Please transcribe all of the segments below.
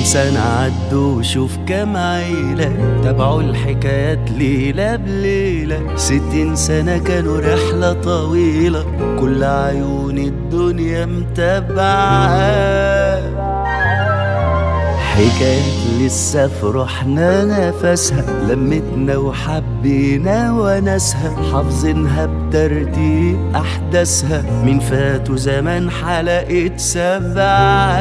سنة عدوا شوف كام عيلة تابعوا الحكايات ليلة بليلة ستين سنة كانوا رحلة طويلة كل عيون الدنيا متابعة حكايات لسه في روحنا نفسها لمتنا وحبينا وناسها حافظينها بترتيب أحداثها من فاتوا زمان حلقة سبعة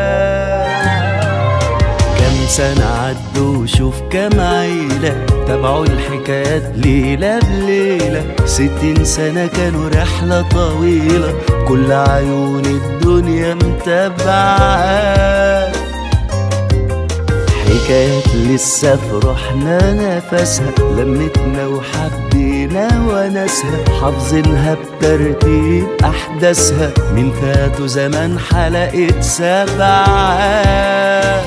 كام سنة عدوا شوف كام عيلة تابعوا الحكايات ليلة بليلة ستين سنة كانوا رحلة طويلة كل عيون الدنيا متابعة حكايات لسه في روحنا نفسها لمتنا وحبينا وناسها حافظينها بترتيب أحداثها من فاتوا زمان حلقة سبعة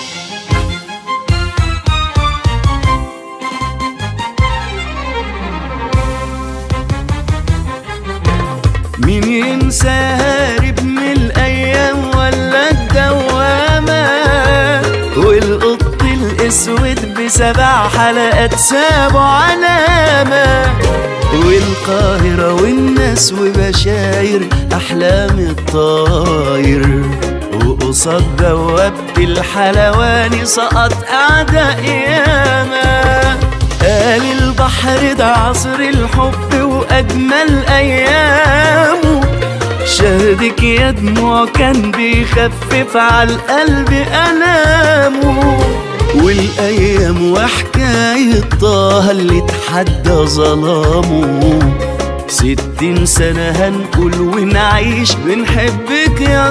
مين ينسى هارب من الأيام ولا الدوامة والقط الأسود بسبع حلقات سابوا علامة والقاهرة والناس وبشاير أحلام الطاير وقصاد بوابة الحلواني سقط أعداء ياما قال البحر ده عصر الحب وأجمل أيامه شهدك يا دموع كان بيخفف على القلب ألامه والأيام وحكاية طه اللي اتحدى ظلامه ستين سنة هنقول ونعيش بنحبك يا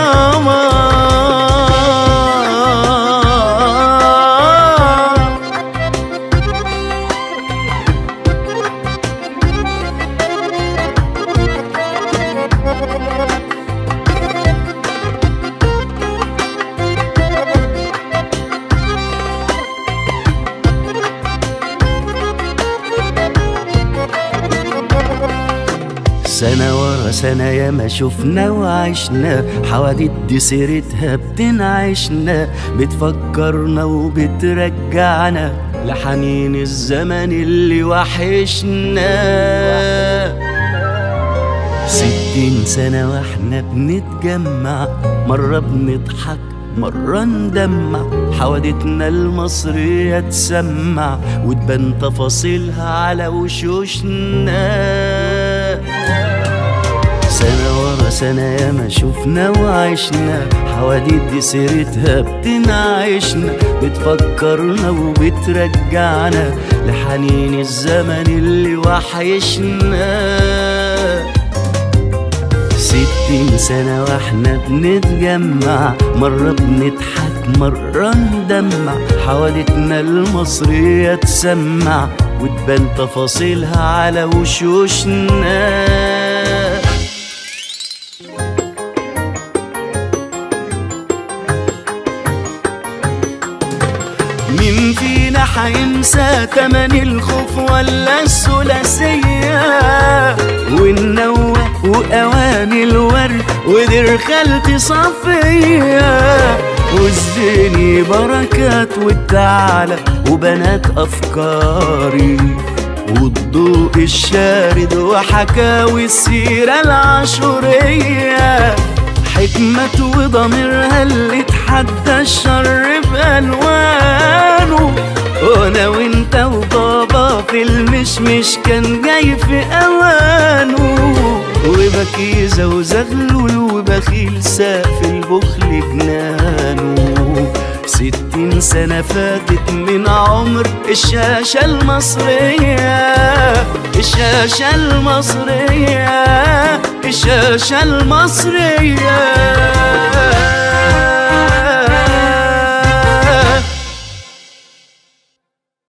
دراما سنة ورا سنة ياما شفنا وعشنا حواديت دي سيرتها بتنعشنا بتفكرنا وبترجعنا لحنين الزمن اللي وحشنا ستين سنة واحنا بنتجمع مرة بنضحك مرة ندمع حوادتنا المصرية تسمع وتبان تفاصيلها على وشوشنا سنة ورا سنة ياما شفنا وعشنا حواديت دي سيرتها بتنعشنا بتفكرنا وبترجعنا لحنين الزمن اللي وحشنا ستين سنة واحنا بنتجمع مرة بنضحك مرة ندمع حوادتنا المصرية تسمع وتبان تفاصيلها على وشوشنا مين فينا حينسى تمن الخوف ولا الثلاثية والنوة وأواني الورد ودير خالتي صفية والزيني بركات والتعالى وبنات أفكاري والضوء الشارد وحكاوي السيرة العاشورية حكمة وضميرها اللي اتحدى الشر بألوانه وانا وانت وبابا في المشمش كان جاي في اوانه وبكيزة وزغلول وبخيل سقف البخل جنانه ستين سنة فاتت من عمر الشاشة المصرية الشاشة المصرية الشاشة المصرية